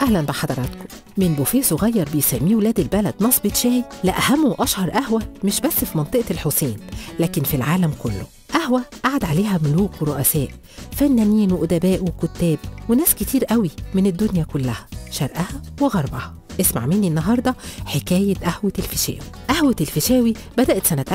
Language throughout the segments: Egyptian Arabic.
أهلا بحضراتكم من بوفيه صغير بيسميه ولاد البلد نصبة شاي لأهم وأشهر قهوة مش بس في منطقة الحسين لكن في العالم كله قهوة قعد عليها ملوك ورؤساء فنانين وأدباء وكتاب وناس كتير قوي من الدنيا كلها شرقها وغربها اسمع مني النهاردة حكاية قهوة الفيشاوي قهوة الفيشاوي بدأت سنة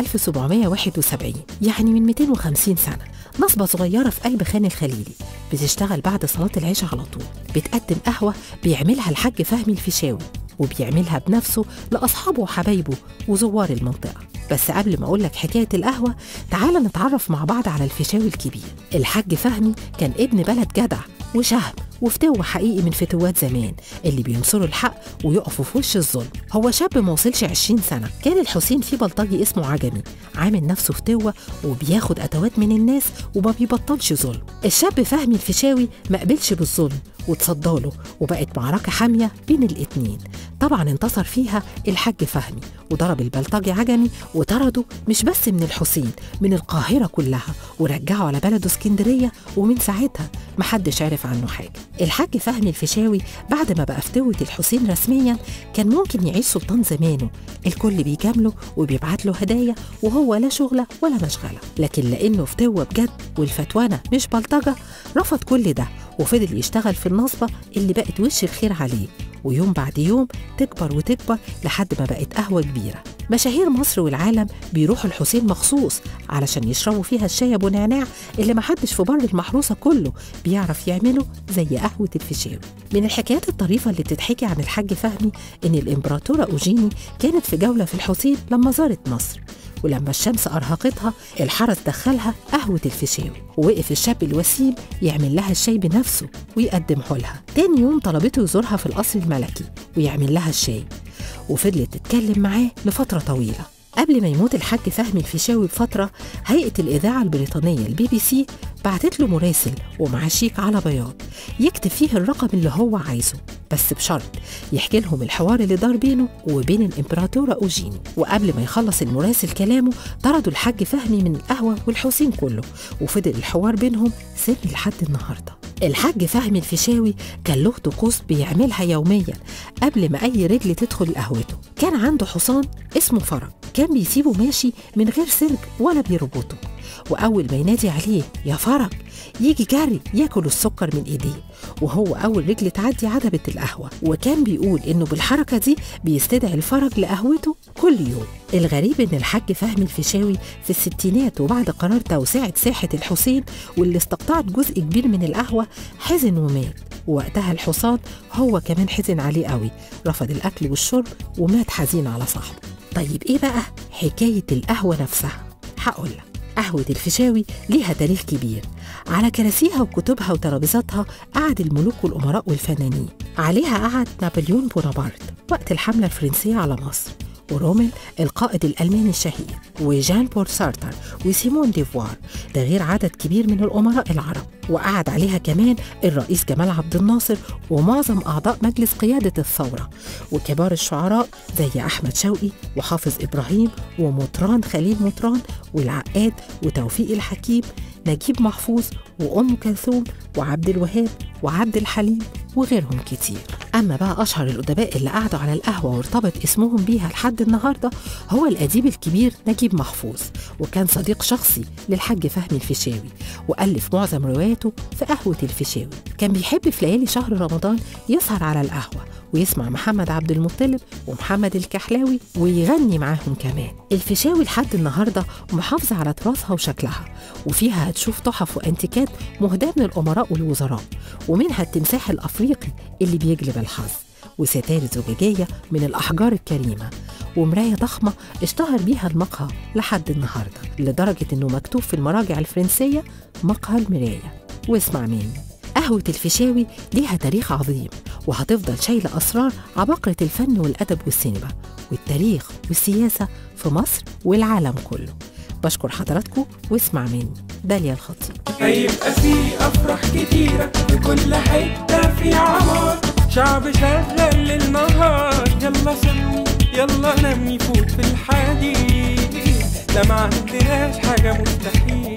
1771 يعني من 250 سنة نصبة صغيرة في قلب خان الخليلي بتشتغل بعد صلاة العشاء على طول بتقدم قهوة بيعملها الحاج فهمي الفيشاوي وبيعملها بنفسه لأصحابه وحبايبه وزوار المنطقة بس قبل ما أقول لك حكاية القهوة تعال نتعرف مع بعض على الفيشاوي الكبير الحاج فهمي كان ابن بلد جدع وشهم وفتوة حقيقي من فتوات زمان اللي بينصروا الحق ويقفوا في وش الظلم هو شاب ما وصلش 20 سنة كان الحسين في بلطجي اسمه عجمي عامل نفسه فتوة وبياخد أتوات من الناس وما بيبطلش ظلم الشاب فهمي الفيشاوي ما قبلش بالظلم وتصداله وبقت معركة حامية بين الاتنين طبعا انتصر فيها الحاج فهمي وضرب البلطجي عجمي وطرده مش بس من الحسين من القاهرة كلها ورجعه على بلده اسكندرية ومن ساعتها محدش عرف عنه حاجة الحاج فهمي الفيشاوي بعد ما بقى فتوة الحسين رسميا كان ممكن يعيش سلطان زمانه الكل بيجامله وبيبعت له هدايا وهو لا شغلة ولا مشغلة لكن لأنه فتوة بجد والفتوانة مش بلطجة رفض كل ده وفضل يشتغل في النصبة اللي بقت وش الخير عليه ويوم بعد يوم تكبر وتكبر لحد ما بقت قهوة كبيرة مشاهير مصر والعالم بيروحوا الحسين مخصوص علشان يشربوا فيها الشاي ابو نعناع اللي محدش في بر المحروسة كله بيعرف يعمله زي قهوة الفيشاوي من الحكايات الطريفة اللي بتتحكي عن الحاج فهمي إن الإمبراطورة أوجيني كانت في جولة في الحسين لما زارت مصر ولما الشمس أرهقتها الحرس دخلها قهوة الفيشاوي ووقف الشاب الوسيم يعمل لها الشاي بنفسه ويقدمه لها تاني يوم طلبته يزورها في القصر الملكي ويعمل لها الشاي وفضلت تتكلم معاه لفترة طويلة قبل ما يموت الحاج فهمي الفيشاوي بفترة هيئة الإذاعة البريطانية البي بي سي بعتت له مراسل ومعاه شيك على بياض يكتب فيه الرقم اللي هو عايزه بس بشرط يحكي لهم الحوار اللي دار بينه وبين الإمبراطورة أوجيني وقبل ما يخلص المراسل كلامه طردوا الحاج فهمي من القهوة والحسين كله وفضل الحوار بينهم سر لحد النهارده الحاج فهمي الفيشاوي كان له طقوس بيعملها يوميا قبل ما أي رجل تدخل قهوته كان عنده حصان اسمه فرج كان بيسيبه ماشي من غير سلك ولا بيربطه وأول ما ينادي عليه يا فرج يجي جري ياكل السكر من ايديه وهو أول رجل تعدي عتبة القهوة وكان بيقول إنه بالحركة دي بيستدعي الفرج لقهوته كل يوم الغريب إن الحاج فهمي الفيشاوي في الستينات وبعد قرار توسعة ساحة الحسين واللي استقطعت جزء كبير من القهوة حزن ومات ووقتها الحصان هو كمان حزن عليه قوي رفض الأكل والشرب ومات حزين على صاحبه طيب إيه بقى حكاية القهوة نفسها هقول لك قهوة الفيشاوي ليها تاريخ كبير على كراسيها وكتبها وترابيزاتها قعد الملوك والأمراء والفنانين عليها قعد نابليون بونابرت وقت الحملة الفرنسية على مصر ورومل القائد الألماني الشهير وجان بول سارتر وسيمون ديفوار ده غير عدد كبير من الأمراء العرب وقعد عليها كمان الرئيس جمال عبد الناصر ومعظم أعضاء مجلس قيادة الثورة وكبار الشعراء زي أحمد شوقي وحافظ إبراهيم ومطران خليل مطران والعقاد وتوفيق الحكيم نجيب محفوظ وأم كلثوم وعبد الوهاب وعبد الحليم وغيرهم كتير أما بقى أشهر الأدباء اللي قعدوا على القهوة وارتبط اسمهم بيها لحد النهاردة هو الأديب الكبير نجيب محفوظ وكان صديق شخصي للحاج فهمي الفيشاوي وألف معظم رواياته في قهوة الفيشاوي كان بيحب في ليالي شهر رمضان يسهر على القهوة ويسمع محمد عبد المطلب ومحمد الكحلاوي ويغني معاهم كمان الفيشاوي لحد النهارده محافظه على تراثها وشكلها وفيها هتشوف تحف وانتيكات مهداه من الامراء والوزراء ومنها التمساح الافريقي اللي بيجلب الحظ وستائر زجاجيه من الاحجار الكريمه ومرايه ضخمه اشتهر بيها المقهى لحد النهارده لدرجه انه مكتوب في المراجع الفرنسيه مقهى المرايه واسمع مني قهوة الفيشاوي ليها تاريخ عظيم وهتفضل شايلة أسرار عباقرة الفن والأدب والسينما والتاريخ والسياسة في مصر والعالم كله بشكر حضراتكم واسمع مني داليا الخطيب هيبقى في أفراح كتيرة في كل حتة في عمار شعب شغال للنهار يلا سمي يلا نمي فوت في الحديد ده ما عندناش حاجة مستحيل